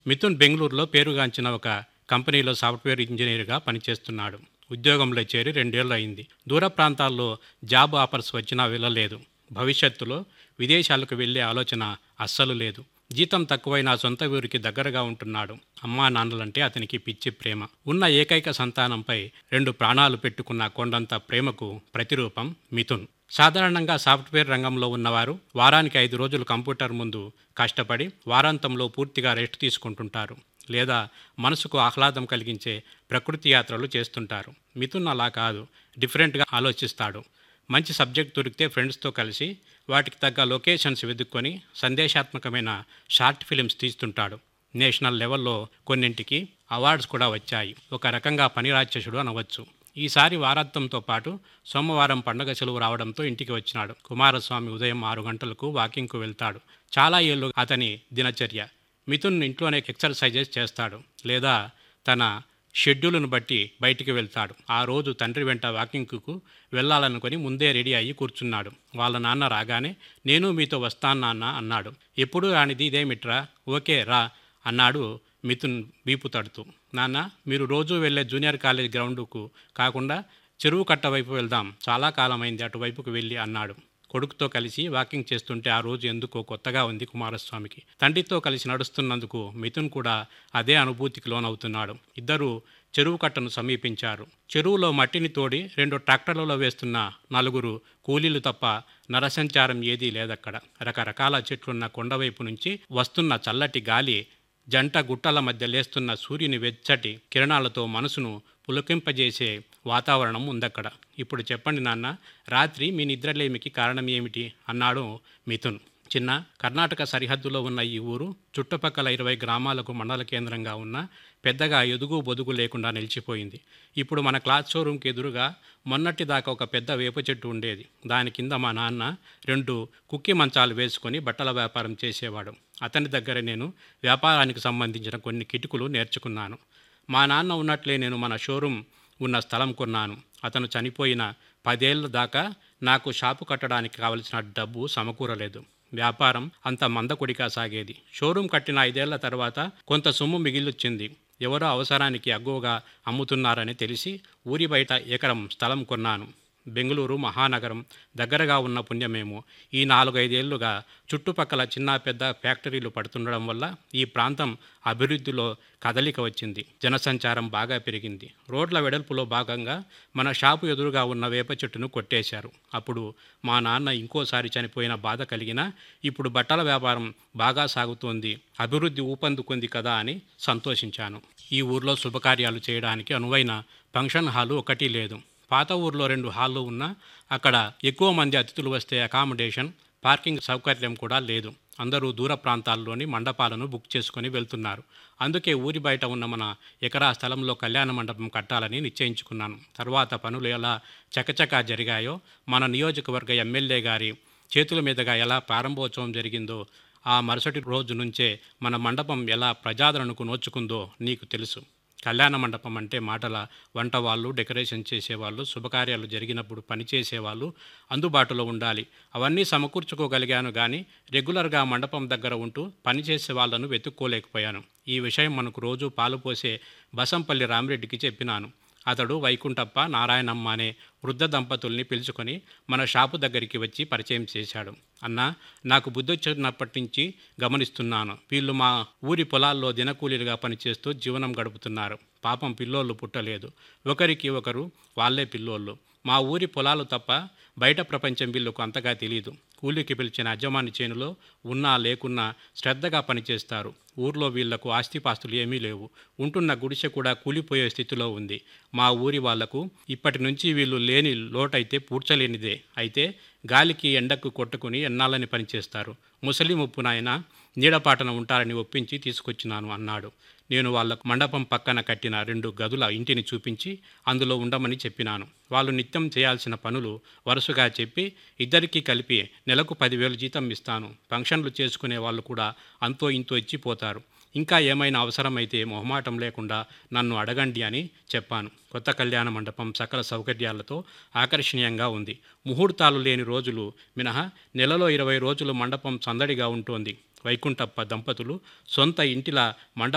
మిథున్ బెంగళూరులో పేరుగాంచిన ఒక కంపెనీలో సాఫ్ట్వేర్ ఇంజనీర్గా పనిచేస్తున్నాడు ఉద్యోగంలో చేరి రెండేళ్లు అయింది దూర ప్రాంతాల్లో జాబ్ ఆఫర్స్ వచ్చినా వెళ్ళలేదు భవిష్యత్తులో విదేశాలకు వెళ్ళే ఆలోచన అస్సలు లేదు జీతం తక్కువైన సొంత ఊరికి దగ్గరగా ఉంటున్నాడు అమ్మా నాన్నలంటే అతనికి పిచ్చి ప్రేమ ఉన్న ఏకైక సంతానంపై రెండు ప్రాణాలు పెట్టుకున్న కొండంత ప్రేమకు ప్రతిరూపం మిథున్ సాధారణంగా సాఫ్ట్వేర్ రంగంలో ఉన్నవారు వారానికి ఐదు రోజులు కంప్యూటర్ ముందు కష్టపడి వారాంతంలో పూర్తిగా రెస్ట్ తీసుకుంటుంటారు లేదా మనసుకు ఆహ్లాదం కలిగించే ప్రకృతి యాత్రలు చేస్తుంటారు మిథున్ అలా కాదు డిఫరెంట్గా ఆలోచిస్తాడు మంచి సబ్జెక్ట్ దొరికితే ఫ్రెండ్స్తో కలిసి వాటికి తగ్గ లొకేషన్స్ వెతుక్కొని సందేశాత్మకమైన షార్ట్ ఫిలిమ్స్ తీస్తుంటాడు నేషనల్ లెవెల్లో కొన్నింటికి అవార్డ్స్ కూడా వచ్చాయి ఒక రకంగా పని రాక్షసుడు అనవచ్చు ఈసారి వారాంతంతో పాటు సోమవారం పండగ సెలవు రావడంతో ఇంటికి వచ్చినాడు కుమారస్వామి ఉదయం ఆరు గంటలకు వాకింగ్కు వెళ్తాడు చాలా ఏళ్ళు అతని దినచర్య మిథున్ ఇంట్లోనే ఎక్సర్సైజెస్ చేస్తాడు లేదా తన షెడ్యూల్ను బట్టి బయటికి వెళ్తాడు ఆ రోజు తండ్రి వెంట వాకింగ్కు వెళ్ళాలనుకొని ముందే రెడీ అయ్యి కూర్చున్నాడు వాళ్ళ నాన్న రాగానే నేను మీతో వస్తాను నాన్న అన్నాడు ఎప్పుడు రానిది ఇదేమిట్రా ఓకే రా అన్నాడు మిథున్ వీపు తడుతూ నాన్న మీరు రోజు వెళ్ళే జూనియర్ కాలేజ్ గ్రౌండ్కు కాకుండా చెరువు కట్ట వైపు వెళ్దాం చాలా కాలమైంది అటువైపుకు వెళ్ళి అన్నాడు కొడుకుతో కలిసి వాకింగ్ చేస్తుంటే ఆ రోజు ఎందుకో కొత్తగా ఉంది కుమారస్వామికి తండ్రితో కలిసి నడుస్తున్నందుకు మిథున్ కూడా అదే అనుభూతికి లోనవుతున్నాడు ఇద్దరు చెరువు కట్టను సమీపించారు చెరువులో మట్టిని తోడి రెండు ట్రాక్టర్లలో వేస్తున్న నలుగురు కూలీలు తప్ప నరసంచారం ఏదీ లేదక్కడ రకరకాల చెట్లున్న కొండవైపు నుంచి వస్తున్న చల్లటి గాలి జంట గుట్టల మధ్య లేస్తున్న సూర్యుని వెచ్చటి కిరణాలతో మనసును పులకింపజేసే వాతావరణం ఉందక్కడ ఇప్పుడు చెప్పండి నాన్న రాత్రి మీ నిద్రలేమికి కారణం ఏమిటి అన్నాడు మిథున్ చిన్న కర్ణాటక సరిహద్దులో ఉన్న ఈ ఊరు చుట్టుపక్కల ఇరవై గ్రామాలకు మండల కేంద్రంగా ఉన్న పెద్దగా ఎదుగు బొదుగు లేకుండా నిలిచిపోయింది ఇప్పుడు మన క్లాత్ షోరూమ్కి ఎదురుగా మొన్నటి దాకా ఒక పెద్ద వేప చెట్టు ఉండేది దాని కింద మా నాన్న రెండు కుక్కి మంచాలు వేసుకొని బట్టల వ్యాపారం చేసేవాడు అతని దగ్గర నేను వ్యాపారానికి సంబంధించిన కొన్ని కిటుకులు నేర్చుకున్నాను మా నాన్న ఉన్నట్లే నేను మన షోరూమ్ ఉన్న స్థలం కొన్నాను అతను చనిపోయిన పదేళ్ల దాకా నాకు షాపు కట్టడానికి కావలసిన డబ్బు సమకూరలేదు వ్యాపారం అంత మందకొడిగా సాగేది షోరూం కట్టిన ఐదేళ్ల తర్వాత కొంత సొమ్ము మిగిలిచ్చింది ఎవరో అవసరానికి అగ్గువగా అమ్ముతున్నారని తెలిసి ఊరి బయట ఎకరం స్థలం కొన్నాను బెంగళూరు మహానగరం దగ్గరగా ఉన్న పుణ్యమేమో ఈ నాలుగైదేళ్లుగా చుట్టుపక్కల చిన్న పెద్ద ఫ్యాక్టరీలు పడుతుండడం వల్ల ఈ ప్రాంతం అభివృద్ధిలో కదలిక వచ్చింది జనసంచారం బాగా పెరిగింది రోడ్ల వెడల్పులో భాగంగా మన షాపు ఎదురుగా ఉన్న వేప చెట్టును కొట్టేశారు అప్పుడు మా నాన్న ఇంకోసారి చనిపోయిన బాధ కలిగినా ఇప్పుడు బట్టల వ్యాపారం బాగా సాగుతోంది అభివృద్ధి ఊపందుకుంది కదా అని సంతోషించాను ఈ ఊర్లో శుభకార్యాలు చేయడానికి అనువైన ఫంక్షన్ హాలు ఒకటి లేదు పాత ఊర్లో రెండు హాళ్ళు ఉన్నా అక్కడ ఎక్కువ మంది అతిథులు వస్తే అకామిడేషన్ పార్కింగ్ సౌకర్యం కూడా లేదు అందరూ దూర ప్రాంతాల్లోని మండపాలను బుక్ చేసుకొని వెళ్తున్నారు అందుకే ఊరి బయట ఉన్న మన ఎకరా స్థలంలో కళ్యాణ మండపం కట్టాలని నిశ్చయించుకున్నాను తర్వాత పనులు ఎలా చకచకా జరిగాయో మన నియోజకవర్గ ఎమ్మెల్యే గారి చేతుల మీదుగా ఎలా ప్రారంభోత్సవం జరిగిందో ఆ మరుసటి రోజు నుంచే మన మండపం ఎలా ప్రజాదరణకు నోచుకుందో నీకు తెలుసు కళ్యాణ మండపం అంటే మాటల వంట వాళ్ళు డెకరేషన్ చేసేవాళ్ళు శుభకార్యాలు జరిగినప్పుడు పనిచేసేవాళ్ళు అందుబాటులో ఉండాలి అవన్నీ సమకూర్చుకోగలిగాను కానీ రెగ్యులర్గా మండపం దగ్గర ఉంటూ పనిచేసే వాళ్ళను వెతుక్కోలేకపోయాను ఈ విషయం మనకు రోజు పాలు పోసే బసంపల్లి రామిరెడ్డికి చెప్పినాను అతడు వైకుంఠప్ప నారాయణమ్మ అనే వృద్ధ దంపతుల్ని పిలుచుకొని మన షాపు దగ్గరికి వచ్చి పరిచయం చేశాడు అన్న నాకు బుద్ధొచ్చినప్పటి నుంచి గమనిస్తున్నాను వీళ్ళు మా ఊరి పొలాల్లో దినకూలీలుగా పనిచేస్తూ జీవనం గడుపుతున్నారు పాపం పిల్లోళ్ళు పుట్టలేదు ఒకరికి ఒకరు వాళ్ళే పిల్లోళ్ళు మా ఊరి పొలాలు తప్ప బయట ప్రపంచం వీళ్ళకు అంతగా తెలియదు కూలికి పిలిచిన యజమాని చేనులో ఉన్నా లేకున్నా శ్రద్ధగా పనిచేస్తారు ఊర్లో వీళ్లకు ఆస్తిపాస్తులు ఏమీ లేవు ఉంటున్న గుడిసె కూడా కూలిపోయే స్థితిలో ఉంది మా ఊరి వాళ్లకు ఇప్పటి నుంచి వీళ్ళు లేని లోటైతే పూడ్చలేనిదే అయితే గాలికి ఎండకు కొట్టుకుని ఎన్నాళ్ళని పనిచేస్తారు ముసలి ముప్పు నాయన నీడపాటన ఉంటారని ఒప్పించి తీసుకొచ్చినాను అన్నాడు నేను వాళ్ళకు మండపం పక్కన కట్టిన రెండు గదుల ఇంటిని చూపించి అందులో ఉండమని చెప్పినాను వాళ్ళు నిత్యం చేయాల్సిన పనులు వరుసగా చెప్పి ఇద్దరికీ కలిపి నెలకు పదివేలు జీతం ఇస్తాను ఫంక్షన్లు చేసుకునే వాళ్ళు కూడా అంతో ఇంతో ఇచ్చిపోతారు ఇంకా ఏమైనా అవసరమైతే మొహమాటం లేకుండా నన్ను అడగండి అని చెప్పాను కొత్త కళ్యాణ మండపం సకల సౌకర్యాలతో ఆకర్షణీయంగా ఉంది ముహూర్తాలు లేని రోజులు మినహా నెలలో ఇరవై రోజులు మండపం సందడిగా ఉంటోంది వైకుంఠప్ప దంపతులు సొంత ఇంటిలా మండపం